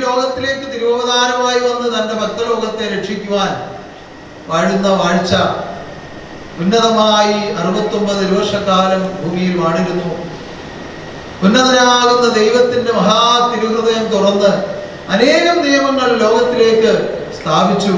ലോകത്തിലേക്ക് തിരുവവതാരമായി വന്ന് തന്റെ ഭക്തലോകത്തെ രക്ഷിക്കുവാൻ വാഴുന്ന വാഴ്ച ഉന്നതമായി അറുപത്തൊമ്പത് വർഷക്കാലം ഭൂമിയിൽ വാണിരുന്നു ഉന്നതനാകുന്ന ദൈവത്തിന്റെ മഹാ തിരുഹൃദയം തുറന്ന് അനേകം നിയമങ്ങൾ ലോകത്തിലേക്ക് സ്ഥാപിച്ചു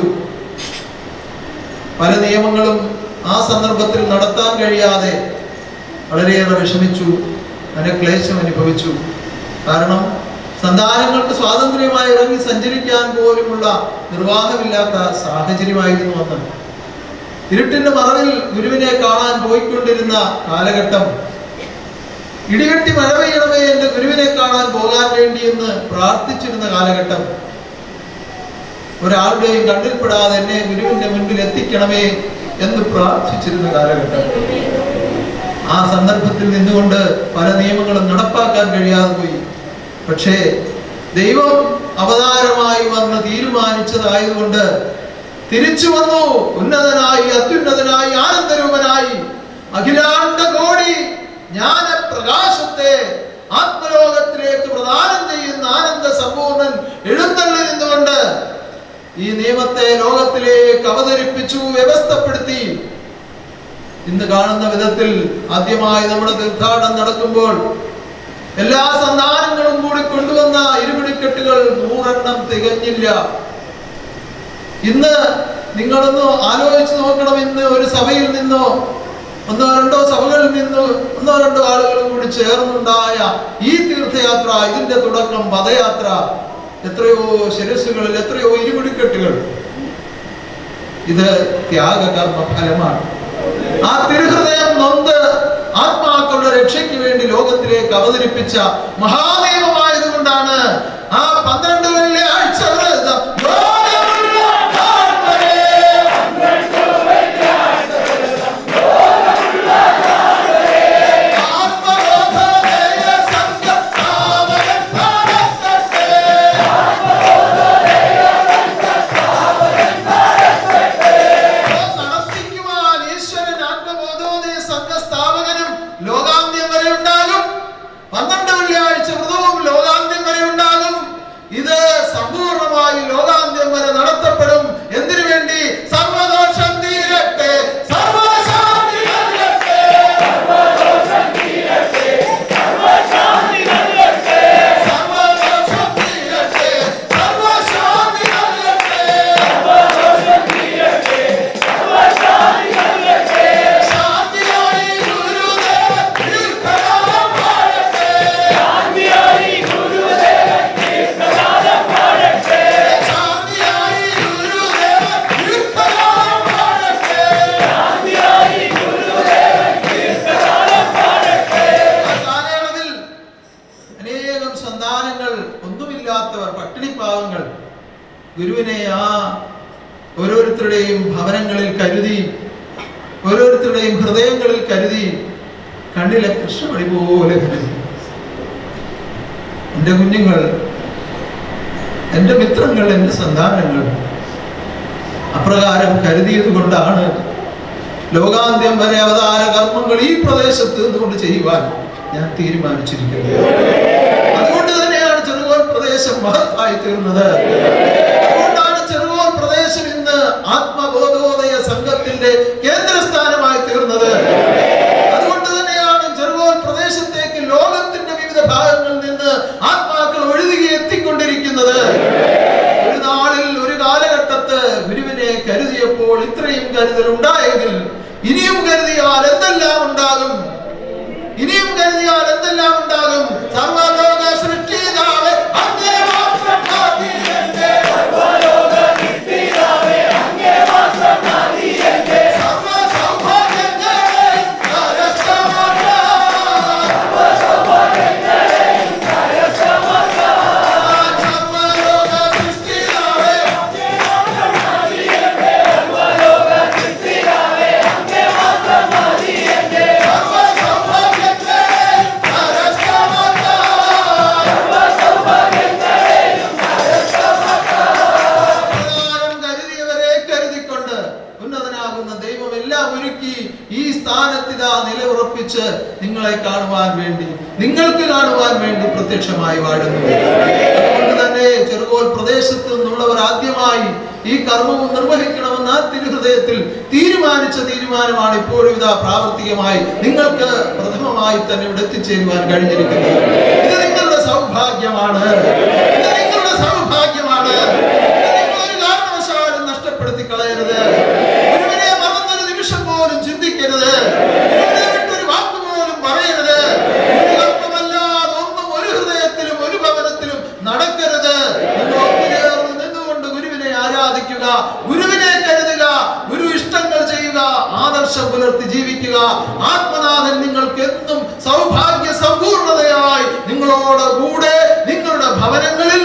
പല നിയമങ്ങളും ആ സന്ദർഭത്തിൽ നടത്താൻ കഴിയാതെ വളരെയേറെ വിഷമിച്ചു മനക്ലേശം അനുഭവിച്ചു കാരണം സന്താനങ്ങൾക്ക് സ്വാതന്ത്ര്യമായി ഇറങ്ങി സഞ്ചരിക്കാൻ പോലുമുള്ള നിർവാഹമില്ലാത്ത സാഹചര്യമായിരുന്നു അന്ന് ഇരുട്ടിന്റെ മറവിൽ ഗുരുവിനെ കാണാൻ പോയിക്കൊണ്ടിരുന്ന കാലഘട്ടം ഇടികെട്ടി മഴ പെയ്യണമേ എന്റെ ഗുരുവിനെ കാണാൻ പോകാൻ വേണ്ടി എന്ന് പ്രാർത്ഥിച്ചിരുന്ന കാലഘട്ടം ഒരാളുടെയും കണ്ണിൽപ്പെടാതെ എന്നെ ഗുരുവിന്റെ മുൻപിൽ എത്തിക്കണമേ എന്ന് പ്രാർത്ഥിച്ചിരുന്ന കാലഘട്ടം ആ സന്ദർഭത്തിൽ നിന്നുകൊണ്ട് പല നിയമങ്ങളും നടപ്പാക്കാൻ കഴിയാതെ പോയി പക്ഷേ ദൈവം അവതാരമായി വന്ന് തീരുമാനിച്ചതായതുകൊണ്ട് തിരിച്ചു വന്നു ഉന്നതനായി അത്യുന്നതനായി ആനന്ദരൂപനായി അഖിലാണ്ട കോടി ജ്ഞാന പ്രകാശത്തെ ആത്മലോകത്തിലേക്ക് പ്രദാനം ചെയ്യുന്ന ആനന്ദ സമ്പൂർണ്ണൻ എഴുന്നള്ളി നിന്നുകൊണ്ട് ഈ നിയമത്തെ ലോകത്തിലേക്ക് അവതരിപ്പിച്ചു വ്യവസ്ഥപ്പെടുത്തി ഇന്ന് കാണുന്ന വിധത്തിൽ ആദ്യമായി നമ്മുടെ തീർത്ഥാടനം നടക്കുമ്പോൾ എല്ലാ സന്താനങ്ങളും കൂടി കൊണ്ടുവന്ന ഇരുപിടിക്കെട്ടുകൾ നൂറെണ്ണം തികഞ്ഞില്ല ഇന്ന് നിങ്ങളൊന്ന് ആലോചിച്ച് നോക്കണം ഇന്ന് ഒരു സഭയിൽ നിന്നോ ഒന്നോ രണ്ടോ സഭകളിൽ നിന്ന് ഒന്നോ രണ്ടോ ആളുകളും കൂടി ചേർന്നുണ്ടായ ഈ തീർത്ഥയാത്ര ഇതിന്റെ തുടക്കം പദയാത്ര എത്രയോ ശിരസ്സുകളിൽ എത്രയോ ഇരുപിടിക്കെട്ടുകൾ ഇത് ത്യാഗകർമ്മ ഫലമാണ് ആ തിരുഹൃദയം നൊന്ത് ആത്മാക്കളുടെ രക്ഷയ്ക്ക് വേണ്ടി ലോകത്തിലേക്ക് അവതരിപ്പിച്ച മഹാദൈവമായതുകൊണ്ടാണ് ആ പന്ത്രണ്ട് വെള്ളിയാഴ്ച വ്രതം ലോകമുള്ള നാൾ വരെ ആത്മബോധോദയ സംഘസ്ഥാപകൻ ഭാരതത്തെ നടത്തിക്കുവാൻ ഈശ്വരൻ ആത്മബോധോദയ സംഘസ്ഥാപകനും ലോകാന്ത്യം വരെ ഉണ്ടാകും പന്ത്രണ്ട് വെള്ളിയാഴ്ച വ്രതവും ലോകാന്ത്യം വരെ ഉണ്ടാകും ഇത് സമ്പൂർണമായി ലോകാന്ത്യം വരെ നടത്തപ്പെടും എന്തിനു വേണ്ടി സർവദോഷം തീരട്ടെ സർവശാന്തി നൽകട്ടെ സർവദോഷം തീരട്ടെ സർവശാന്തി നൽകട്ടെ ശാന്തിയായി ഗുരുദേവൻ ദീർഘകാലം വാഴട്ടെ ശാന്തിയായി ഗുരുദേവൻ ദീർഘകാലം വാഴട്ടെ ആ കാലയളവിൽ അനേകം സന്താനങ്ങൾ ഒന്നുമില്ലാത്തവർ പട്ടിണിപ്പാവങ്ങൾ ഗുരുവിനെ ആ ഓരോരുത്തരുടെയും ഭവനങ്ങളിൽ കരുതി ഓരോരുത്തരുടെയും ഹൃദയങ്ങളിൽ കരുതി കണ്ണിലെ കൃഷ്ണമണി പോലെ കരുതി എൻ്റെ കുഞ്ഞുങ്ങൾ എൻ്റെ മിത്രങ്ങൾ എൻ്റെ സന്താനങ്ങൾ അപ്രകാരം കരുതിയത് കൊണ്ടാണ് ലോകാന്ത്യം വരെ അവതാര കർമ്മങ്ങൾ ഈ പ്രദേശത്ത് നിന്നുകൊണ്ട് ചെയ്യുവാൻ ഞാൻ തീരുമാനിച്ചിരിക്കുന്നത് അതുകൊണ്ട് തന്നെയാണ് ചെറുകോൽ പ്രദേശം മഹത്തായി തീർന്നത് അതുകൊണ്ടാണ് ചെറുകോൽ പ്രദേശം ഇന്ന് ആത്മബോധോദയ സംഘത്തിന്റെ കേന്ദ്രസ്ഥാനമായി തീർന്നത് അതുകൊണ്ട് തന്നെയാണ് ചെറുകോൽ പ്രദേശത്തേക്ക് ലോകത്തിന്റെ വിവിധ ഭാഗങ്ങളിൽ നിന്ന് ആത്മാക്കൾ ഒഴുകി എത്തിക്കൊണ്ടിരിക്കുന്നത് ഒരു നാളിൽ ഒരു കാലഘട്ടത്ത് ഗുരുവിനെ കരുതിയപ്പോൾ ഇത്രയും കരുതൽ ഉണ്ടായെങ്കിൽ ഇനിയും കരുതിയാൽ എന്തെല്ലാം ഉണ്ടാകും ഇനിയും കരുതിയാൽ എന്തെല്ലാം ഉണ്ടാകും സർവലോക സൃഷ്ടിതാവേ അങ്ങേ മാത്രം മതി എന്റെ സർവ സൗഭാഗ്യങ്ങളെയും കരസ്ഥമാക്കാം. സർവലോക സൃഷ്ടിതാവേ സർവ സൗഭാഗ്യങ്ങളെയും കരസ്ഥമാക്കാം. പ്രകാരം കരുതിയവരെ കരുതിക്കൊണ്ട് ഉന്നതനാകുന്ന ദൈവം എല്ലാം ഒരുക്കി ഈ സ്ഥാനത്തിതാ നിലയുറപ്പിച്ച് നിങ്ങളെ കാണുവാൻ വേണ്ടി നിങ്ങൾക്ക് കാണുവാൻ വേണ്ടി പ്രത്യക്ഷമായി വാഴുന്നു അതുകൊണ്ട് തന്നെ പ്രിയപ്പെട്ടവരെ ചെറുകോൽ പ്രദേശത്ത് നിന്നുള്ളവർ ആദ്യമായി ഈ കർമ്മം നിർവഹിക്കണമെന്ന് ആ തിരുഹൃദയത്തിൽ തീരുമാനിച്ച തീരുമാനമാണ് ഇപ്പോഴും ഇതാ പ്രാവർത്തികമായി നിങ്ങൾക്ക് പ്രഥമമായി തന്നെ ഇവിടെ എത്തിച്ചേരുവാൻ കഴിഞ്ഞിരിക്കുന്നത് ഇത് നിങ്ങളുടെ സൗഭാഗ്യമാണ് ഇത് നിങ്ങളുടെ സൗഭാഗ്യമാണ് ഇത് നിങ്ങൾ ഒരു കാരണവശാലും നഷ്ടപ്പെടുത്തി കളയരുത് ഒരുവനെ മറന്നൊരു നിമിഷം പോലും ചിന്തിക്കരുത് ഒരുവനെ വിട്ടൊരു വാക്ക് പോലും പറയരുത് ഒരു കർമ്മമല്ലാതെ ഒന്നും ഒരു ഹൃദയത്തിലും ഒരു ഭവനത്തിലും നടക്കരുത് നിങ്ങൾ ഒത്തുചേർന്ന് നിന്നുകൊണ്ട് ഗുരുവിനെ ആരാധിക്കുക ഗുരുവിനെ കരുതുക ഗുരു ഇഷ്ടങ്ങൾ ചെയ്യുക ആദർശം പുലർത്തി ജീവിക്കുക ആത്മനാഥൻ നിങ്ങൾക്ക് എന്നും സൗഭാഗ്യ സമ്പൂർണതയായി നിങ്ങളോട് കൂടെ നിങ്ങളുടെ ഭവനങ്ങളിൽ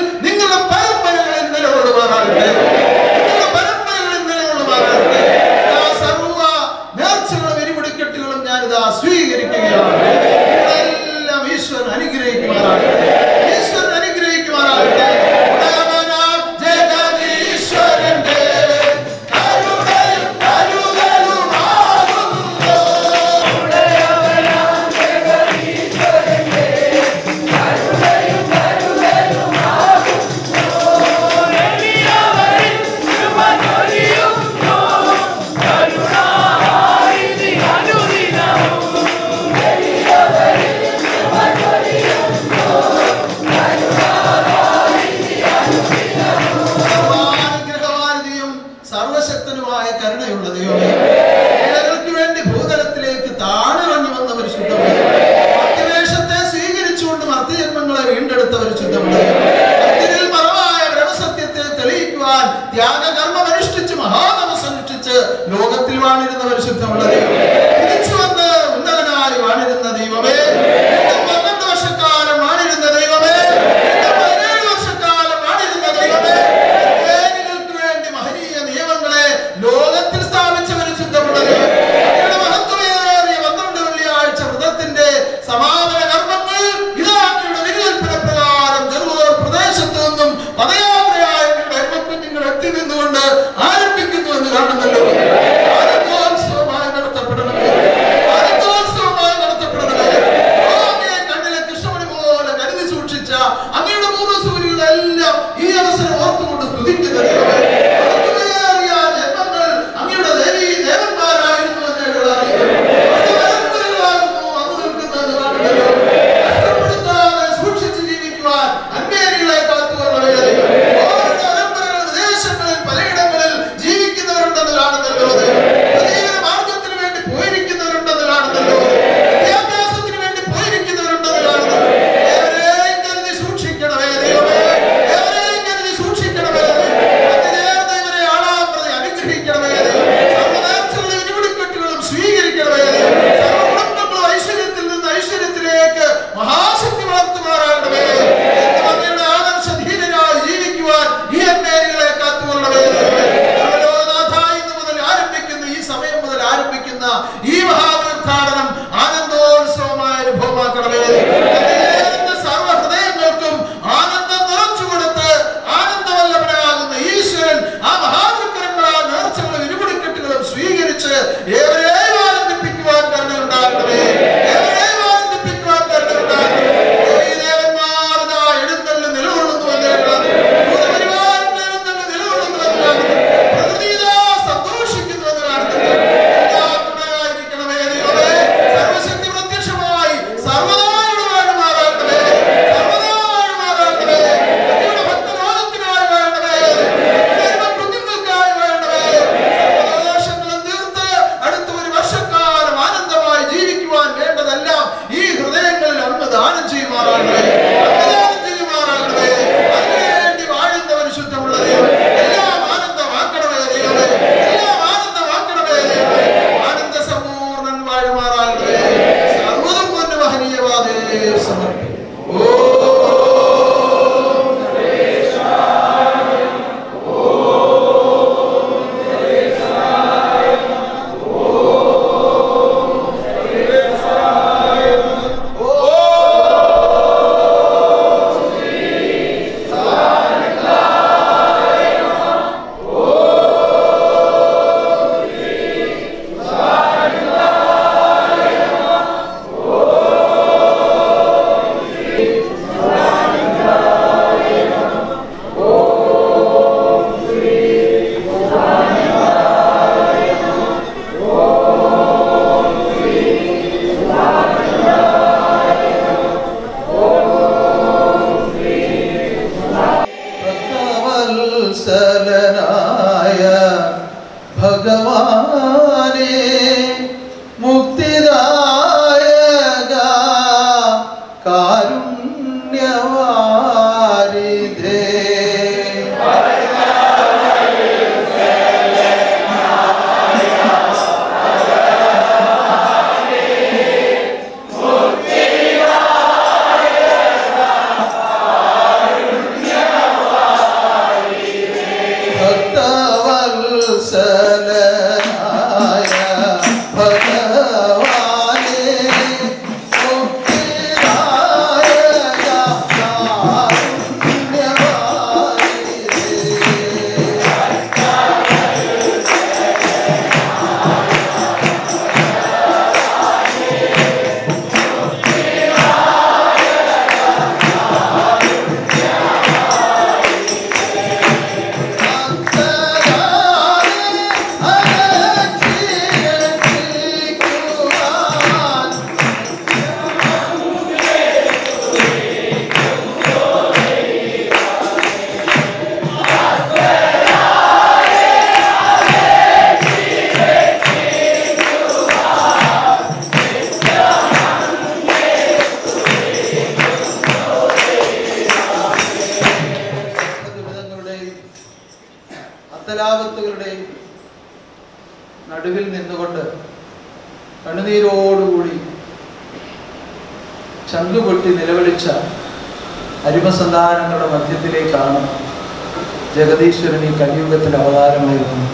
ആപത്തുകളുടെയും നടുവിൽ നിന്നുകൊണ്ട് കണ്ണുനീരോടുകൂടി ചങ്കുപൊട്ടി നിലവിളിച്ച അരിമസന്താനങ്ങളുടെ മധ്യത്തിലേക്കാണ് ജഗദീശ്വരൻ ഈ കലിയുഗത്തിൽ അവതാരമായിരുന്നു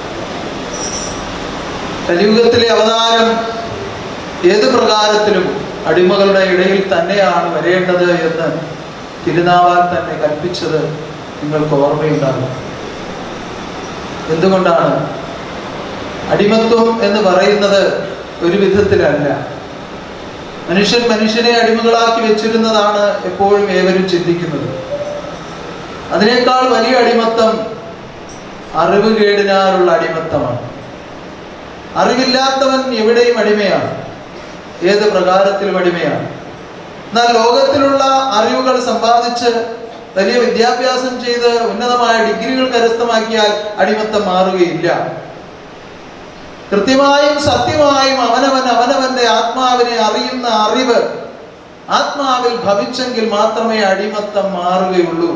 കലിയുഗത്തിലെ അവതാരം ഏത് പ്രകാരത്തിലും അടിമകളുടെ ഇടയിൽ തന്നെയാണ് വരേണ്ടത് എന്ന് തിരുനാവാൽ തന്നെ കൽപ്പിച്ചത് നിങ്ങൾക്ക് ഓർമ്മയുണ്ടാകും എന്തുകൊണ്ടാണ് അടിമത്വം എന്ന് പറയുന്നത് ഒരു വിധത്തിലല്ല മനുഷ്യൻ മനുഷ്യനെ അടിമകളാക്കി വെച്ചിരുന്നതാണ് എപ്പോഴും ഏവരും ചിന്തിക്കുന്നത് അതിനേക്കാൾ വലിയ അടിമത്തം അറിവ് കേടിനാലുള്ള അടിമത്തമാണ് അറിവില്ലാത്തവൻ എവിടെയും അടിമയാണ് ഏത് പ്രകാരത്തിലും അടിമയാണ് എന്നാൽ ലോകത്തിലുള്ള അറിവുകൾ സമ്പാദിച്ച് വലിയ വിദ്യാഭ്യാസം ചെയ്ത് ഉന്നതമായ ഡിഗ്രികൾ കരസ്ഥമാക്കിയാൽ അടിമത്തം മാറുകയില്ല കൃത്യമായും സത്യമായും അവനവൻ അവനവന്റെ ആത്മാവിനെ അറിയുന്ന അറിവ് ആത്മാവിൽ ഭവിച്ചെങ്കിൽ മാത്രമേ അടിമത്തം മാറുകയുള്ളൂ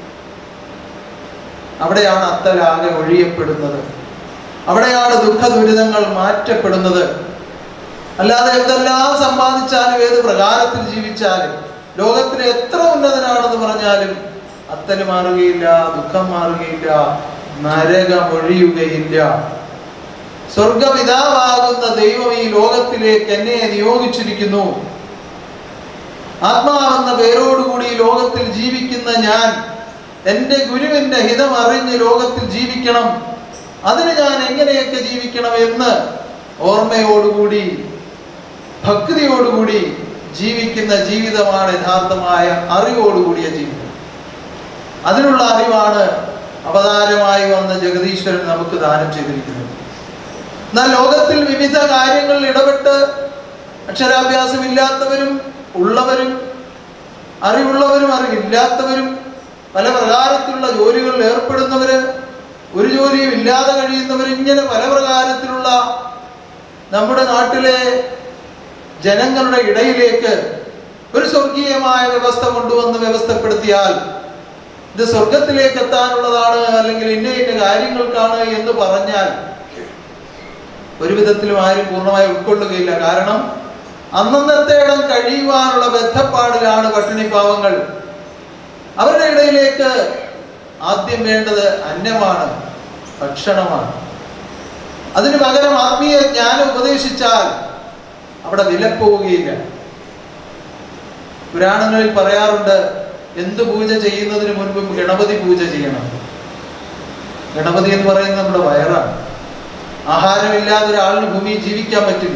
അവിടെയാണ് അത്തലാകെ ഒഴിയപ്പെടുന്നത് അവിടെയാണ് ദുഃഖ ദുരിതങ്ങൾ മാറ്റപ്പെടുന്നത് അല്ലാതെ എന്തെല്ലാം സമ്പാദിച്ചാലും ഏത് പ്രകാരത്തിൽ ജീവിച്ചാലും ലോകത്തിന് എത്ര ഉന്നതനാണെന്ന് പറഞ്ഞാലും അത്തല് മാറുകയില്ല ദുഃഖം മാറുകയില്ല നരകം ഒഴിയുകയില്ല സ്വർഗപിതാവാകുന്ന ദൈവം ഈ ലോകത്തിലേക്ക് എന്നെ നിയോഗിച്ചിരിക്കുന്നു ആത്മാവെന്ന പേരോടുകൂടി ഈ ലോകത്തിൽ ജീവിക്കുന്ന ഞാൻ എൻ്റെ ഗുരുവിൻ്റെ ഹിതം അറിഞ്ഞ് ലോകത്തിൽ ജീവിക്കണം അതിന് ഞാൻ എങ്ങനെയൊക്കെ ജീവിക്കണം എന്ന് ഓർമ്മയോടുകൂടി ഭക്തിയോടുകൂടി ജീവിക്കുന്ന ജീവിതമാണ് യഥാർത്ഥമായ അറിവോടുകൂടിയ ജീവിതം അതിനുള്ള അറിവാണ് അവതാരമായി വന്ന ജഗദീശ്വരൻ നമുക്ക് ദാനം ചെയ്തിരിക്കുന്നത് എന്നാൽ ലോകത്തിൽ വിവിധ കാര്യങ്ങളിൽ ഇടപെട്ട് അക്ഷരാഭ്യാസമില്ലാത്തവരും ഉള്ളവരും അറിവുള്ളവരും അറിവില്ലാത്തവരും പല പ്രകാരത്തിലുള്ള ജോലികളിൽ ഏർപ്പെടുന്നവര് ഒരു ജോലിയും ഇല്ലാതെ കഴിയുന്നവർ ഇങ്ങനെ പല പ്രകാരത്തിലുള്ള നമ്മുടെ നാട്ടിലെ ജനങ്ങളുടെ ഇടയിലേക്ക് ഒരു സ്വർഗീയമായ വ്യവസ്ഥ കൊണ്ടുവന്ന് വ്യവസ്ഥപ്പെടുത്തിയാൽ ഇത് സ്വർഗത്തിലേക്ക് എത്താനുള്ളതാണ് അല്ലെങ്കിൽ ഇന്ന ഇന്ന കാര്യങ്ങൾക്കാണ് എന്ന് പറഞ്ഞാൽ ഒരു വിധത്തിലും ആരും പൂർണ്ണമായി ഉൾക്കൊള്ളുകയില്ല കാരണം അന്നന്നത്തെ ഇടം കഴിയുവാനുള്ള ബന്ധപ്പാടിലാണ് പട്ടിണി പാവങ്ങൾ അവരുടെ ഇടയിലേക്ക് ആദ്യം വേണ്ടത് അന്നമാണ് ഭക്ഷണമാണ് അതിന് പകരം ആത്മീയ ജ്ഞാനം ഉപദേശിച്ചാൽ അവിടെ വിലപ്പോവുകയില്ല പുരാണങ്ങളിൽ പറയാറുണ്ട് എന്ത് പൂജ ചെയ്യുന്നതിന് മുൻപും ഗണപതി പൂജ ചെയ്യണം ഗണപതി എന്ന് പറയുന്നത് നമ്മുടെ വയറാണ് ആഹാരമില്ലാതെ ഒരാളിന് ഭൂമിയിൽ ജീവിക്കാൻ പറ്റില്ല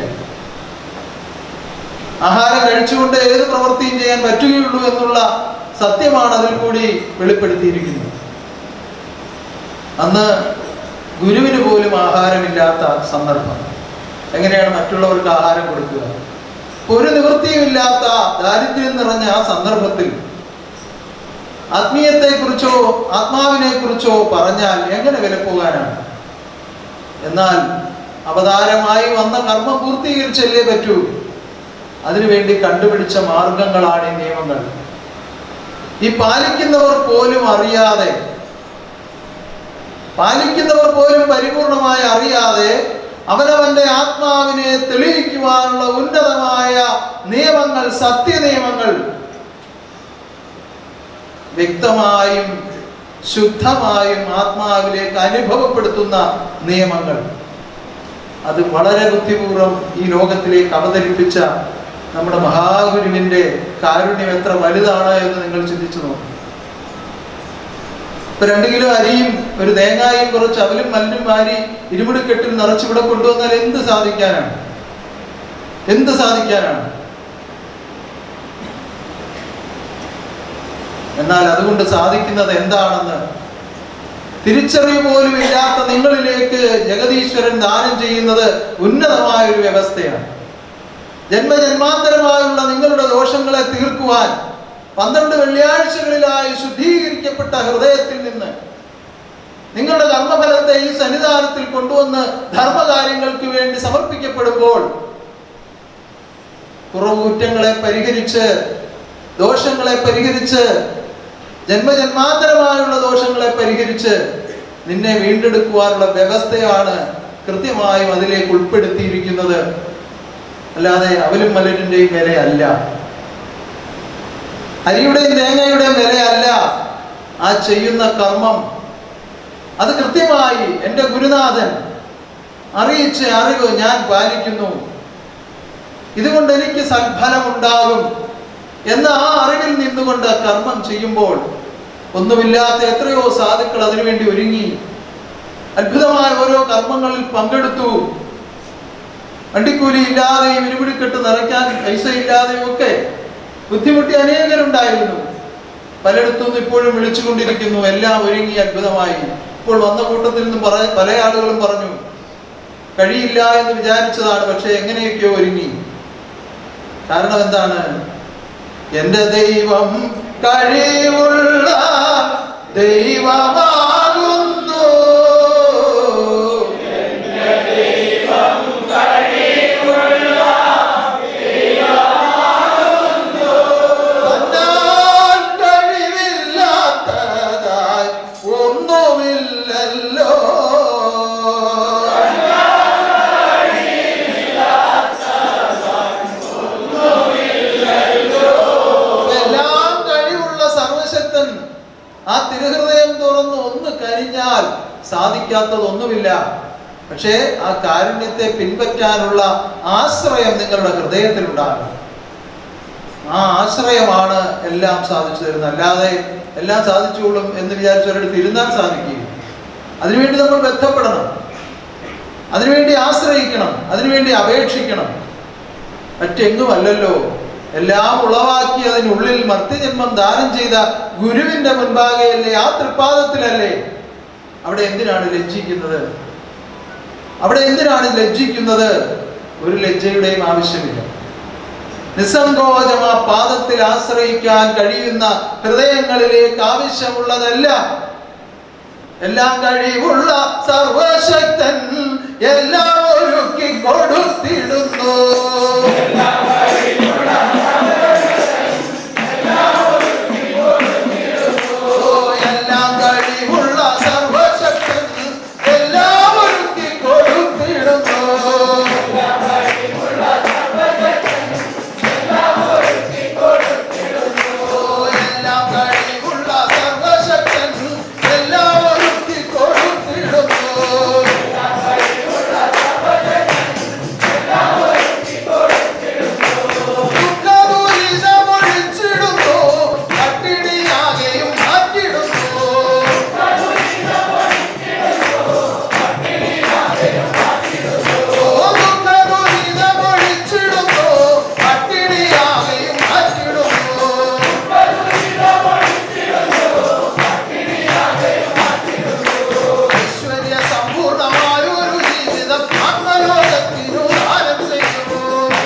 ആഹാരം കഴിച്ചുകൊണ്ട് ഏത് പ്രവൃത്തിയും ചെയ്യാൻ പറ്റുകയുള്ളൂ എന്നുള്ള സത്യമാണ് അതിൽ കൂടി വെളിപ്പെടുത്തിയിരിക്കുന്നത് അന്ന് ഗുരുവിന് പോലും ആഹാരമില്ലാത്ത സന്ദർഭം എങ്ങനെയാണ് മറ്റുള്ളവർക്ക് ആഹാരം കൊടുക്കുക ഒരു നിവൃത്തിയുമില്ലാത്ത ദാരിദ്ര്യം നിറഞ്ഞ ആ സന്ദർഭത്തിൽ ആത്മീയത്തെ കുറിച്ചോ ആത്മാവിനെ കുറിച്ചോ പറഞ്ഞാൽ എങ്ങനെ വിലപ്പോകാനാണ് എന്നാൽ അവതാരമായി വന്ന കർമ്മം പൂർത്തീകരിച്ചല്ലേ പറ്റൂ അതിനുവേണ്ടി കണ്ടുപിടിച്ച മാർഗങ്ങളാണ് ഈ നിയമങ്ങൾ ഈ പാലിക്കുന്നവർ പോലും അറിയാതെ പാലിക്കുന്നവർ പോലും പരിപൂർണമായി അറിയാതെ അവനവന്റെ ആത്മാവിനെ തെളിയിക്കുവാനുള്ള ഉന്നതമായ നിയമങ്ങൾ സത്യനിയമങ്ങൾ വ്യക്തമായും ശുദ്ധമായും ആത്മാവിലേക്ക് അനുഭവപ്പെടുത്തുന്ന നിയമങ്ങൾ അത് വളരെ ബുദ്ധിപൂർവം ഈ ലോകത്തിലേക്ക് അവതരിപ്പിച്ച നമ്മുടെ മഹാഗുരുവിന്റെ കാരുണ്യം എത്ര വലുതാണ് എന്ന് നിങ്ങൾ ചിന്തിച്ചു നോക്കും ഇപ്പൊ രണ്ട് കിലോ അരിയും ഒരു തേങ്ങായും കുറച്ച് അവലും മല്ലും വാരി ഇരുമുടിക്കെട്ടിൽ നിറച്ചിവിടെ കൊണ്ടുവന്നാൽ എന്ത് സാധിക്കാനാണ് എന്ത് സാധിക്കാനാണ് എന്നാൽ അതുകൊണ്ട് സാധിക്കുന്നത് എന്താണെന്ന് തിരിച്ചറിവ് പോലും ഇല്ലാത്ത നിങ്ങളിലേക്ക് ജഗദീശ്വരൻ ദാനം ചെയ്യുന്നത് ഉന്നതമായ ഒരു വ്യവസ്ഥയാണ് ജന്മജന്മാന്തരമായുള്ള നിങ്ങളുടെ ദോഷങ്ങളെ തീർക്കുവാൻ പന്ത്രണ്ട് വെള്ളിയാഴ്ചകളിലായി ശുദ്ധീകരിക്കപ്പെട്ട ഹൃദയത്തിൽ നിന്ന് നിങ്ങളുടെ കർമ്മഫലത്തെ ഈ സന്നിധാനത്തിൽ കൊണ്ടുവന്ന് ധർമ്മകാര്യങ്ങൾക്ക് വേണ്ടി സമർപ്പിക്കപ്പെടുമ്പോൾ കുറവുകുറ്റങ്ങളെ പരിഹരിച്ച് ദോഷങ്ങളെ പരിഹരിച്ച് ജന്മജന്മാന്തരമായുള്ള ദോഷങ്ങളെ പരിഹരിച്ച് നിന്നെ വീണ്ടെടുക്കുവാനുള്ള വ്യവസ്ഥയാണ് കൃത്യമായും അതിലേക്ക് ഉൾപ്പെടുത്തിയിരിക്കുന്നത് അല്ലാതെ അവലും മലരിന്റെയും വിലയല്ല അരിയുടെയും തേങ്ങയുടെയും വിലയല്ല ആ ചെയ്യുന്ന കർമ്മം അത് കൃത്യമായി എൻ്റെ ഗുരുനാഥൻ അറിയിച്ച അറിവ് ഞാൻ പാലിക്കുന്നു ഇതുകൊണ്ട് എനിക്ക് സൽഫലമുണ്ടാകും എന്ന ആ അറിവിൽ നിന്നുകൊണ്ട് കർമ്മം ചെയ്യുമ്പോൾ ഒന്നുമില്ലാത്ത എത്രയോ സാധുക്കൾ അതിനുവേണ്ടി ഒരുങ്ങി അത്ഭുതമായ ഓരോ കർമ്മങ്ങളിൽ പങ്കെടുത്തു വണ്ടിക്കൂലി ഇല്ലാതെയും ഇരുപിടിക്കെട്ട് നിറയ്ക്കാൻ പൈസ ഇല്ലാതെയും ഒക്കെ ബുദ്ധിമുട്ടി അനേകരുണ്ടായിരുന്നു പലയിടത്തും ഇപ്പോഴും വിളിച്ചുകൊണ്ടിരിക്കുന്നു എല്ലാം ഒരുങ്ങി അത്ഭുതമായി ഇപ്പോൾ വന്ന കൂട്ടത്തിൽ നിന്നും പറ പല ആളുകളും പറഞ്ഞു കഴിയില്ല എന്ന് വിചാരിച്ചതാണ് പക്ഷെ എങ്ങനെയൊക്കെയോ ഒരുങ്ങി കാരണം എന്താണ് എന്റെ ദൈവം കഴിവുള്ള ദൈവമാകുന്നു തന്നാൽ കഴിവില്ലാത്തതായി ഒന്നുമില്ലല്ലോ എല്ലാം കഴിവുള്ള സർവശക്തൻ ആ തിരുഹൃദയം തുറന്ന് ഒന്ന് കരിഞ്ഞാൽ സാധിക്കാത്തതൊന്നുമില്ല പക്ഷേ ആ കാരുണ്യത്തെ പിൻപറ്റാനുള്ള ആശ്രയം നിങ്ങളുടെ ഹൃദയത്തിലുണ്ടാകും ആ ആശ്രയമാണ് എല്ലാം സാധിച്ചു തരുന്നത് അല്ലാതെ എല്ലാം സാധിച്ചുകൊള്ളും എന്ന് വിചാരിച്ചവരുടെ ഇരുന്നാൽ സാധിക്കും അതിനുവേണ്ടി നമ്മൾ ബന്ധപ്പെടണം അതിനുവേണ്ടി ആശ്രയിക്കണം അതിനുവേണ്ടി അപേക്ഷിക്കണം മറ്റെങ്ങുമല്ലല്ലോ എല്ലാം ഉളവാക്കി അതിനുള്ളിൽ മർത്യജന്മം ദാനം ചെയ്ത ഗുരുവിന്റെ മുൻപാകെയല്ലേ ആ തൃപ്പാദത്തിലല്ലേ അവിടെ എന്തിനാണ് ലജ്ജിക്കുന്നത് അവിടെ എന്തിനാണ് ലജ്ജിക്കുന്നത് ഒരു ലജ്ജയുടെയും ആവശ്യമില്ല നിസ്സങ്കോചം ആ പാദത്തിൽ ആശ്രയിക്കാൻ കഴിയുന്ന ഹൃദയങ്ങളിലേക്ക് ആവശ്യമുള്ളതെല്ലാം എല്ലാം കഴിവുള്ള സർവശക്തൻ എല്ലാം ഒരുക്കി കൊടുത്തിടുന്നു ഓ, എല്ലാം കഴിവുള്ള സർവശക്തൻ എല്ലാം ഒരുക്കി കൊടുത്തിടുന്നു ഓ, എല്ലാം കഴിവുള്ള സർവശക്തൻ എല്ലാം ഒരുക്കി കൊടുത്തിടുന്നു ദുഃഖദുരിതമൊഴിച്ചിടുന്നു, പട്ടിണിയാകെയും മാറ്റിടുന്നു. ഓ, ദുഃഖദുരിതമൊഴിച്ചിടുന്നു, പട്ടിണിയാകെയും മാറ്റിടുന്നു. ഐശ്വര്യ സമ്പൂർണമായൊരു ജീവിതം ആത്മലോകത്തിനു ദാനം ചെയ്യുന്നു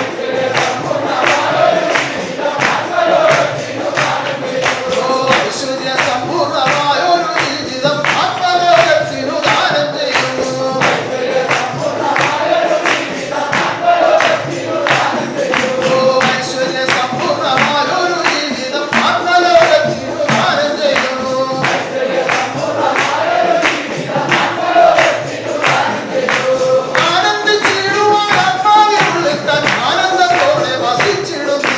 ഐശ്വര്യ സമ്പൂർണമായൊരു ജീവിതം ആത്മലോകത്തിനു ദാനം ചെയ്യുന്നു ഓ, ഐശ്വര്യ സമ്പൂർണമായൊരു ജീവിതം ആത്മലോകത്തിനു ദാനം ചെയ്യുന്നു ആനന്ദിച്ചിടുവാൻ ആത്മാവിനുള്ളിൽ താൻ ആനന്ദത്തോടെ വസിച്ചിടുന്നു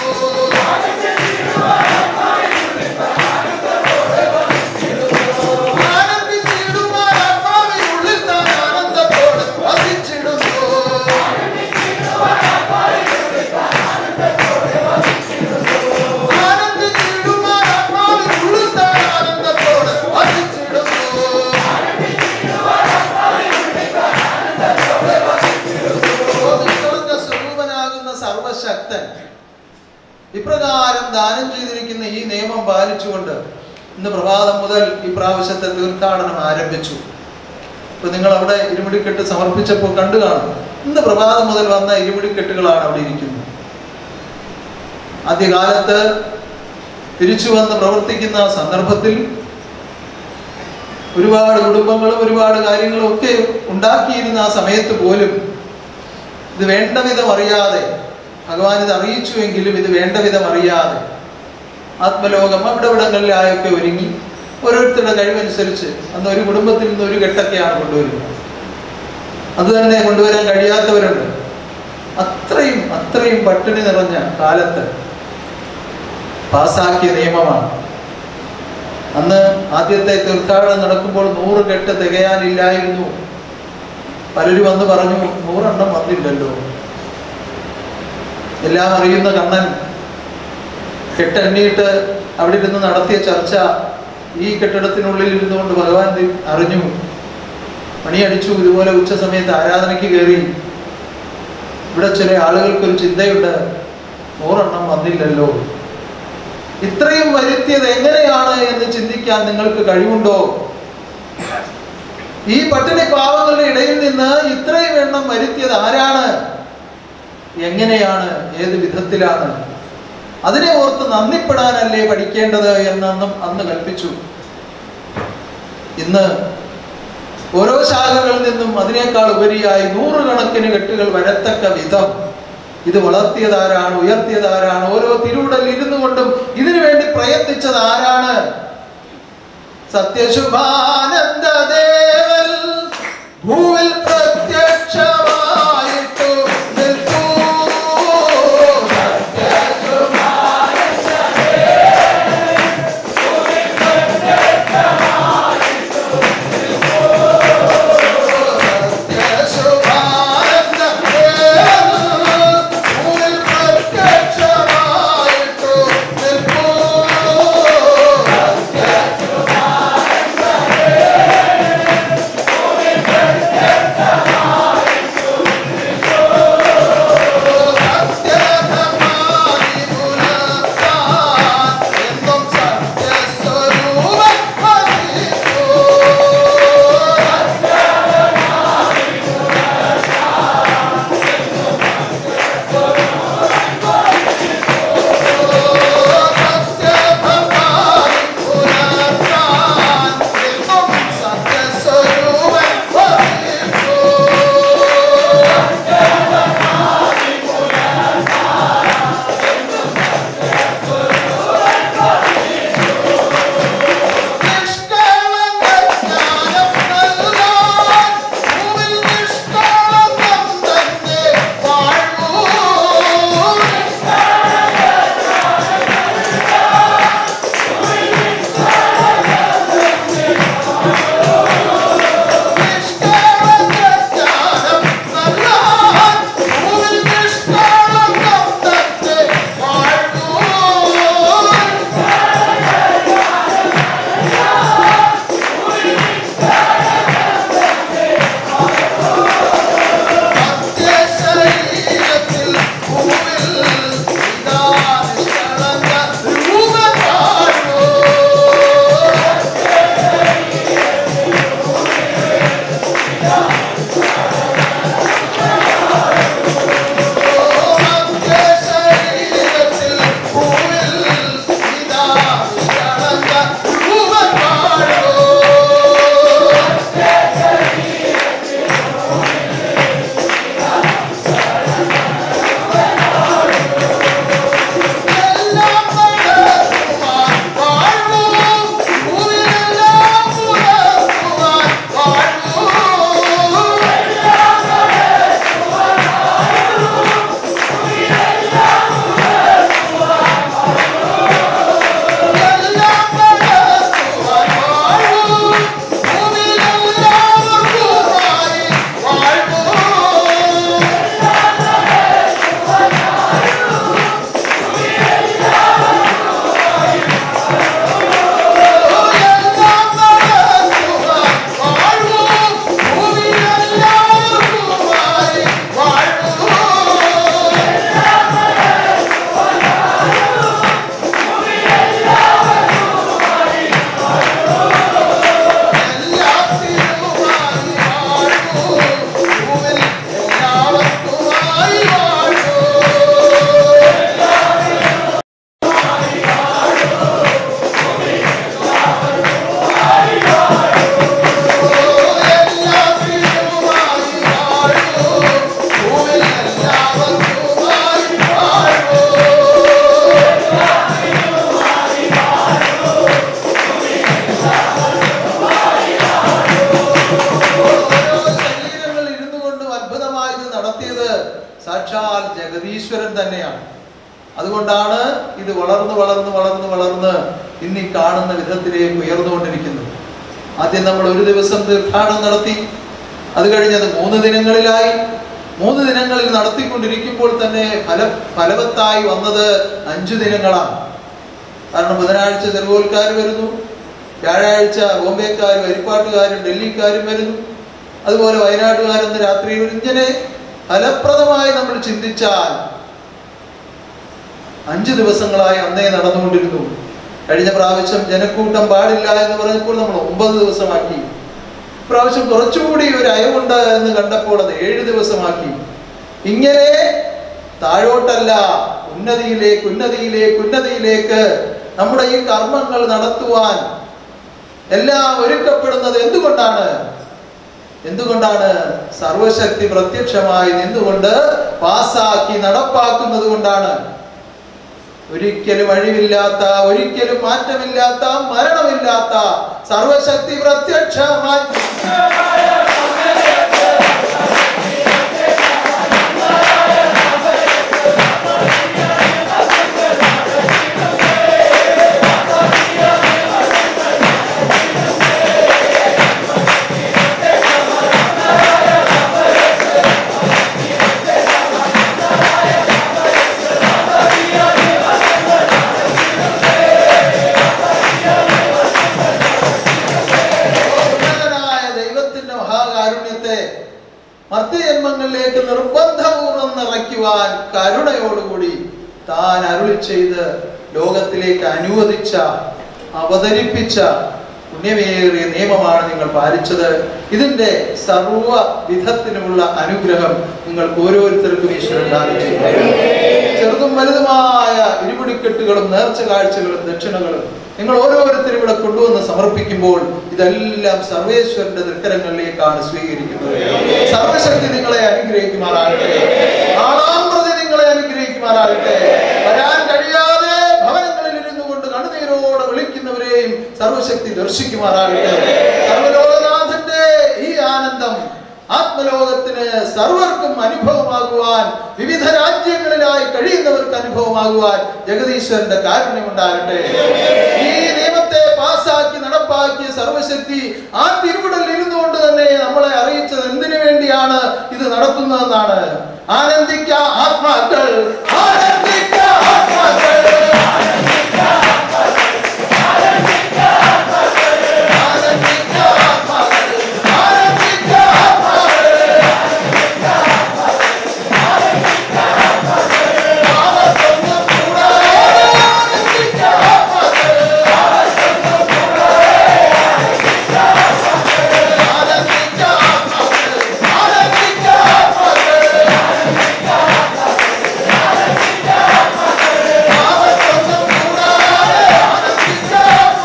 ആനന്ദിച്ചിടുവാൻ ആത്മാവിനുള്ളിൽ താൻ ആനന്ദത്തോടെ വസിച്ചിടുന്നു ആനന്ദിച്ചിടുവാൻ ആത്മാവിനുള്ളിൽ താൻ ആനന്ദത്തോടെ വസിച്ചിടുന്നു സ്വർഗ സ്വരൂപനാകുന്ന സർവശക്തൻ ഇപ്രകാരം ദാനം ചെയ്തിരിക്കുന്ന ഈ നിയമം പാലിച്ചുകൊണ്ട് ഇന്ന് പ്രഭാതം മുതൽ ഈ പ്രാവശ്യത്തെ തീർത്ഥാടനം ആരംഭിച്ചു ഇപ്പൊ നിങ്ങൾ അവിടെ ഇരുമുടിക്കെട്ട് സമർപ്പിച്ചപ്പോൾ കണ്ടു കാണും ഇന്ന് പ്രഭാതം മുതൽ വന്ന ഇരുമുടിക്കെട്ടുകളാണ് അവിടെ ഇരിക്കുന്നത് ആദ്യകാലത്ത് തിരിച്ചു വന്ന് പ്രവർത്തിക്കുന്ന സന്ദർഭത്തിൽ ഒരുപാട് കുടുംബങ്ങളും ഒരുപാട് കാര്യങ്ങളും ഒക്കെ ഉണ്ടാക്കിയിരുന്ന ആ സമയത്ത് പോലും ഇത് വേണ്ട വിധം അറിയാതെ ഭഗവാൻ ഇത് അറിയിച്ചുവെങ്കിലും ഇത് വേണ്ട വിധം അറിയാതെ ആത്മലോകം അവിടെ ഇവിടങ്ങളിലായൊക്കെ ഒരുങ്ങി ഓരോരുത്തരുടെ കഴിവനുസരിച്ച് അന്ന് ഒരു കുടുംബത്തിൽ നിന്ന് ഒരു കെട്ടൊക്കെയാണ് കൊണ്ടുവരുന്നത് അത് തന്നെ കൊണ്ടുവരാൻ കഴിയാത്തവരുണ്ട് അത്രയും അത്രയും പട്ടിണി നിറഞ്ഞ കാലത്ത് പാസാക്കിയ നിയമമാണ് അന്ന് ആദ്യത്തെ തീർത്ഥാടനം നടക്കുമ്പോൾ നൂറ് കെട്ട് തികയാനില്ലായിരുന്നു പലരും വന്ന് പറഞ്ഞു നൂറെണ്ണം വന്നില്ലല്ലോ എല്ലാം അറിയുന്ന കണ്ണൻ കെട്ടെണ്ണിയിട്ട് അവിടെ ഇരുന്ന് നടത്തിയ ചർച്ച ഈ കെട്ടിടത്തിനുള്ളിൽ ഇരുന്നുകൊണ്ട് ഭഗവാൻ ദി- അറിഞ്ഞു മണിയടിച്ചു ഇതുപോലെ ഉച്ച സമയത്ത് ആരാധനയ്ക്ക് കയറി ഇവിടെ ചില ആളുകൾക്കൊരു ചിന്തയുണ്ട് നൂറെണ്ണം വന്നില്ലല്ലോ ഇത്രയും വരുത്തിയത് എങ്ങനെയാണ് എന്ന് ചിന്തിക്കാൻ നിങ്ങൾക്ക് കഴിവുണ്ടോ ഈ പട്ടിണി പാവങ്ങളുടെ ഇടയിൽ നിന്ന് ഇത്രയും എണ്ണം വരുത്തിയത് ആരാണ് എങ്ങനെയാണ് ഏത് വിധത്തിലാണ് അതിനെ ഓർത്ത് നന്ദിപ്പെടാനല്ലേ പഠിക്കേണ്ടത് എന്നന്നും അന്ന് കൽപ്പിച്ചു ഇന്ന് ഓരോ ശാഖകളിൽ നിന്നും അതിനേക്കാൾ ഉപരിയായി നൂറുകണക്കിന് കെട്ടുകൾ വരത്തക്ക വിധം ഇത് വളർത്തിയത് ആരാണ് ഉയർത്തിയത് ആരാണ് ഓരോ തിരുവുടൽ ഇരുന്നു കൊണ്ടും ഇതിനു വേണ്ടി പ്രയത്നിച്ചത് ആരാണ് സത്യശുഭാനന്ദദേവൻ ഭൂവിൽ പ്രത്യക്ഷമായിട്ടു നിൽക്കൂ ഭൂവിൽ പ്രത്യക്ഷമായിട്ടു നിൽക്കൂ അതുകൊണ്ടാണ് ഇത് വളർന്ന് വളർന്ന് വളർന്ന് വളർന്ന് ഇന്ന് ഈ കാണുന്ന വിധത്തിലേക്ക് ഉയർന്നുകൊണ്ടിരിക്കുന്നത് ആദ്യം നമ്മൾ ഒരു ദിവസം തീർത്ഥാടനം നടത്തി അത് കഴിഞ്ഞത് മൂന്ന് ദിനങ്ങളിലായി മൂന്ന് ദിനങ്ങളിൽ നടത്തിക്കൊണ്ടിരിക്കുമ്പോൾ തന്നെ ഫല ഫലവത്തായി വന്നത് അഞ്ചു ദിനങ്ങളാണ് കാരണം ബുധനാഴ്ച ചെറുകോൽക്കാർ വരുന്നു വ്യാഴാഴ്ച ബോംബെക്കാരും ഹരിപ്പാട്ടുകാരും ഡൽഹിക്കാരും വരുന്നു അതുപോലെ വയനാട്ടുകാരെന്ന് രാത്രി വരും ഇങ്ങനെ ഫലപ്രദമായി നമ്മൾ ചിന്തിച്ചാൽ അഞ്ചു ദിവസങ്ങളായി അന്നേ നടന്നുകൊണ്ടിരുന്നു കഴിഞ്ഞ പ്രാവശ്യം ജനക്കൂട്ടം പാടില്ല എന്ന് പറഞ്ഞപ്പോൾ നമ്മൾ ഒമ്പത് ദിവസമാക്കി പ്രാവശ്യം കുറച്ചുകൂടി ഒരു അയവുണ്ട് എന്ന് കണ്ടപ്പോൾ അത് ഏഴ് ദിവസമാക്കി ഇങ്ങനെ താഴോട്ടല്ല ഉന്നതിയിലേക്ക് ഉന്നതിയിലേക്ക് ഉന്നതിയിലേക്ക് നമ്മുടെ ഈ കർമ്മങ്ങൾ നടത്തുവാൻ എല്ലാം ഒരുക്കപ്പെടുന്നത് എന്തുകൊണ്ടാണ് എന്തുകൊണ്ടാണ് സർവശക്തി പ്രത്യക്ഷമായി നിന്നുകൊണ്ട് പാസാക്കി നടപ്പാക്കുന്നത് കൊണ്ടാണ് ഒരിക്കലും അഴിവില്ലാത്ത ഒരിക്കലും മാറ്റമില്ലാത്ത മരണമില്ലാത്ത സർവശക്തി പ്രത്യക്ഷമായി ഉന്നതനായ ദൈവത്തിന്റെ മഹാകാരുണ്യത്തെ മധ്യജന്മങ്ങളിലേക്ക് നിർബന്ധപൂർവ്വം നിറയ്ക്കുവാൻ കരുണയോടുകൂടി താൻ അരുളി ചെയ്ത് ലോകത്തിലേക്ക് അനുവദിച്ച അവതരിപ്പിച്ച പുണ്യമേറിയ നിയമമാണ് നിങ്ങൾ പാലിച്ചത് ഇതിന്റെ സർവ വിധത്തിലുമുള്ള അനുഗ്രഹം നിങ്ങൾക്ക് ഓരോരുത്തർക്കും ഈശ്വരൻ ദാനം ചെയ്യും ചെറുതും വലുതുമായ ഇരുപിടിക്കെട്ടുകളും നേർച്ച കാഴ്ചകളും ദക്ഷിണകളും നിങ്ങൾ ഓരോരുത്തരും ഇവിടെ കൊണ്ടുവന്ന് സമർപ്പിക്കുമ്പോൾ ഇതെല്ലാം സർവേശ്വരന്റെ തൃക്കരങ്ങളിലേക്കാണ് സ്വീകരിക്കുന്നത് സർവശക്തി നിങ്ങളെ അനുഗ്രഹിക്കുമാറാകട്ടെ നാളാം പ്രതി നിങ്ങളെ അനുഗ്രഹിക്കുമാറാകട്ടെ വരാൻ കഴിയാതെ ഭവനങ്ങളിൽ ഇരുന്നു കൊണ്ട് കണ്ണുനീരോടെ വിളിക്കുന്നവരെയും സർവശക്തി ദർശിക്കുമാറാകട്ടെ സർവലോകനാഥന്റെ ഈ ആനന്ദം ആത്മലോകത്തിന് സർവർക്കും അനുഭവമാകുവാൻ വിവിധ രാജ്യങ്ങളിലായി കഴിയുന്നവർക്ക് അനുഭവമാകുവാൻ ജഗദീശ്വരന്റെ കാരുണ്യം ഉണ്ടാകട്ടെ ഈ നിയമത്തെ പാസാക്കി നടപ്പാക്കിയ സർവശക്തി ആ തിരുവിടലിൽ ഇരുന്നുകൊണ്ട് തന്നെ നമ്മളെ അറിയിച്ചത് എന്തിനു വേണ്ടിയാണ് ഇത് നടത്തുന്നതെന്നാണ് ആനന്ദിക്ക ആത്മാക്കൾ ആനന്ദിക്ക ആത്മാക്കൾ ആനന്ദിക്ക ആത്മാക്കൾ ആനന്ദിക്ക ആത്മാക്കൾ ആവർത്തനം കൂടാതെ ആനന്ദിക്ക ആത്മാക്കൾ ആനന്ദിക്ക ആത്മാക്കൾ ആനന്ദിക്ക ആത്മാക്കൾ ആവർത്തനം കൂടാതെ ആനന്ദിക്ക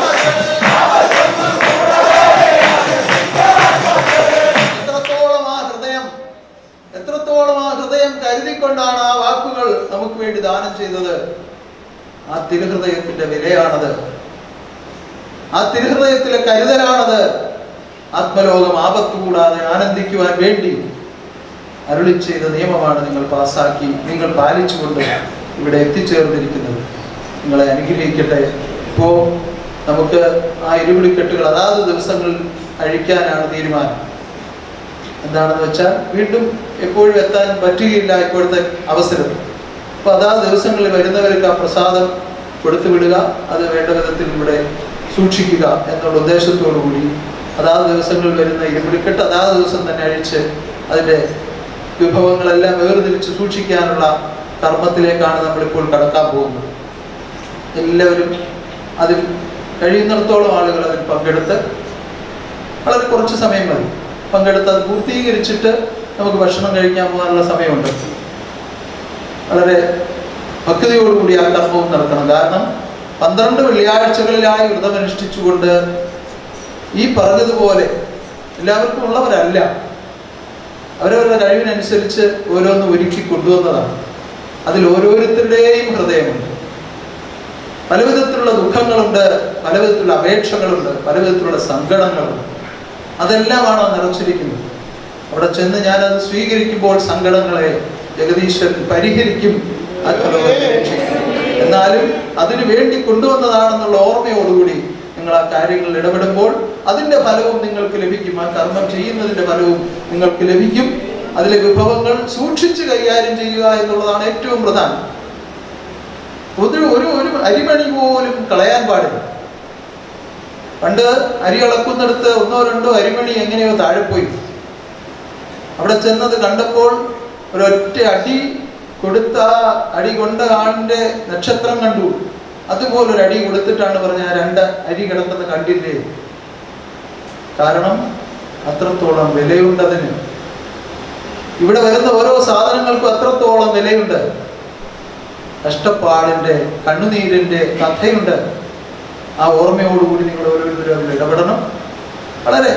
ആത്മാക്കൾ എത്രത്തോളം ആ ഹൃദയം എത്രത്തോളം ആ ഹൃദയം കരുതിക്കൊണ്ടാണ് ആ വാക്കുകൾ നമുക്ക് വേണ്ടി ദാനം ചെയ്തത് ആ തിരുഹൃദയത്തിന്റെ വിലയാണത് ആ തിരുഹൃദയത്തിലെ കരുതലാണത് ആത്മലോകം ആപത്ത് കൂടാതെ ആനന്ദിക്കുവാൻ വേണ്ടി അരുളി ചെയ്ത നിയമമാണ് നിങ്ങൾ പാസാക്കി നിങ്ങൾ പാലിച്ചുകൊണ്ട് ഇവിടെ എത്തിച്ചേർന്നിരിക്കുന്നത് നിങ്ങളെ അനുഗ്രഹിക്കട്ടെ ഇപ്പോ നമുക്ക് ആ ഇരുപിടിക്കെട്ടുകൾ അതാത് ദിവസങ്ങളിൽ അഴിക്കാനാണ് തീരുമാനം എന്താണെന്ന് വെച്ചാൽ വീണ്ടും എപ്പോഴും എത്താൻ പറ്റുകയില്ല ഇപ്പോഴത്തെ അവസരത്തിൽ അപ്പൊ അതാ ദിവസങ്ങളിൽ വരുന്നവർക്ക് ആ പ്രസാദം കൊടുത്തു വിടുക അത് വേണ്ട വിധത്തിൽ ഇവിടെ സൂക്ഷിക്കുക എന്നുള്ള ഉദ്ദേശത്തോടു കൂടി അതാത് ദിവസങ്ങളിൽ വരുന്ന ഇരുപിടിക്കെട്ട് അതാത് ദിവസം തന്നെ അഴിച്ച് അതിൻ്റെ വിഭവങ്ങളെല്ലാം വേർതിരിച്ച് സൂക്ഷിക്കാനുള്ള കർമ്മത്തിലേക്കാണ് നമ്മളിപ്പോൾ കടക്കാൻ പോകുന്നത് എല്ലാവരും അതിൽ കഴിയുന്നിടത്തോളം ആളുകൾ അതിൽ പങ്കെടുത്ത് വളരെ കുറച്ച് സമയം മതി പങ്കെടുത്ത് അത് പൂർത്തീകരിച്ചിട്ട് നമുക്ക് ഭക്ഷണം കഴിക്കാൻ പോകാനുള്ള സമയമുണ്ട് വളരെ ഭക്തിയോടുകൂടി ആ കർമ്മവും നടത്തണം കാരണം പന്ത്രണ്ട് വെള്ളിയാഴ്ചകളിലായി വ്രതമനുഷ്ഠിച്ചുകൊണ്ട് ഈ പറഞ്ഞതുപോലെ എല്ലാവർക്കും ഉള്ളവരല്ല അവരവരുടെ കഴിവിനനുസരിച്ച് ഓരോന്ന് ഒരുക്കി കൊണ്ടുവന്നതാണ് അതിൽ ഓരോരുത്തരുടെയും ഹൃദയമുണ്ട് പല വിധത്തിലുള്ള ദുഃഖങ്ങളുണ്ട് പല വിധത്തിലുള്ള അപേക്ഷകളുണ്ട് പല വിധത്തിലുള്ള സങ്കടങ്ങളുണ്ട് അതെല്ലാമാണ് നിറച്ചിരിക്കുന്നത് അവിടെ ചെന്ന് ഞാനത് സ്വീകരിക്കുമ്പോൾ സങ്കടങ്ങളെ ജഗദീശ്വരൻ പരിഹരിക്കും ആത്മലോകത്തെ രക്ഷിക്കും എന്നാലും അതിനു വേണ്ടി കൊണ്ടുവന്നതാണെന്നുള്ള ഓർമ്മയോടുകൂടി നിങ്ങൾ ആ കാര്യങ്ങളിൽ ഇടപെടുമ്പോൾ അതിന്റെ ഫലവും നിങ്ങൾക്ക് ലഭിക്കും ആ കർമ്മം ചെയ്യുന്നതിന്റെ ഫലവും നിങ്ങൾക്ക് ലഭിക്കും അതിലെ വിഭവങ്ങൾ സൂക്ഷിച്ച് കൈകാര്യം ചെയ്യുക എന്നുള്ളതാണ് ഏറ്റവും പ്രധാനം ഒരു ഒരു ഒരു അരിമണി പോലും കളയാൻ പാടില്ല പണ്ട് അരി അളക്കുന്നിടത്ത് ഒന്നോ രണ്ടോ അരിമണി എങ്ങനെയോ താഴെ പോയി അവിടെ ചെന്നത് കണ്ടപ്പോൾ ഒരൊറ്റ അടി കൊടുത്ത ആ അടി കൊണ്ട ആളിന്റെ നക്ഷത്രം കണ്ടു അതുപോലെ ഒരു അടി കൊടുത്തിട്ടാണ് പറഞ്ഞ ആ രണ്ട് അരി കിടക്കുന്നത് കണ്ടില്ലേ കാരണം അത്രത്തോളം വിലയുണ്ടതിന് ഇവിടെ വരുന്ന ഓരോ സാധനങ്ങൾക്കും അത്രത്തോളം വിലയുണ്ട് കഷ്ടപ്പാടിന്റെ കണ്ണുനീരിന്റെ കഥയുണ്ട് ആ ഓർമ്മയോടുകൂടി നിങ്ങൾ ഓരോരുത്തരും അതിൽ ഇടപെടണം വളരെ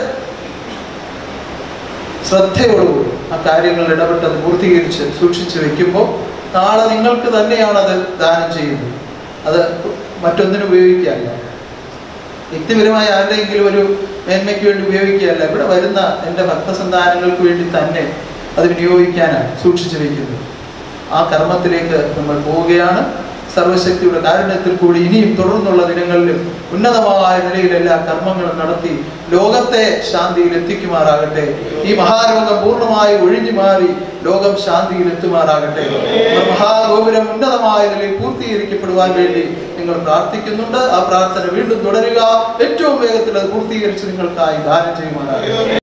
ശ്രദ്ധയോടുകൂടി ആ കാര്യങ്ങളിൽ ഇടപെട്ടത് പൂർത്തീകരിച്ച് സൂക്ഷിച്ച് വെക്കുമ്പോൾ നാളെ നിങ്ങൾക്ക് തന്നെയാണ് അത് ദാനം ചെയ്യുന്നത് അത് മറ്റൊന്നിനും ഉപയോഗിക്കുകയല്ല വ്യക്തിപരമായ ആരുടെയെങ്കിലും ഒരു മേന്മയ്ക്ക് വേണ്ടി ഉപയോഗിക്കുകയല്ല ഇവിടെ വരുന്ന എൻ്റെ ഭക്തസന്താനങ്ങൾക്ക് വേണ്ടി തന്നെ അത് വിനിയോഗിക്കാനാണ് സൂക്ഷിച്ചു വെക്കുന്നത് ആ കർമ്മത്തിലേക്ക് നമ്മൾ പോവുകയാണ് സർവശക്തിയുടെ കാരുണ്യത്തിൽ കൂടി ഇനിയും തുടർന്നുള്ള ദിനങ്ങളിലും ഉന്നതമായ നിലയിൽ എല്ലാ കർമ്മങ്ങളും നടത്തി ലോകത്തെ ശാന്തിയിൽ എത്തിക്കുമാറാകട്ടെ ഈ മഹാരോഗം പൂർണ്ണമായി ഒഴിഞ്ഞു മാറി ലോകം ശാന്തിയിൽ എത്തുമാറാകട്ടെ നമ്മുടെ മഹാഗോപുരം ഉന്നതമായ നിലയിൽ പൂർത്തീകരിക്കപ്പെടുവാൻ വേണ്ടി നിങ്ങൾ പ്രാർത്ഥിക്കുന്നുണ്ട് ആ പ്രാർത്ഥന വീണ്ടും തുടരുക ഏറ്റവും വേഗത്തിൽ അത് പൂർത്തീകരിച്ച് നിങ്ങൾക്കായി ദാനം ചെയ്യുമാറാകട്ടെ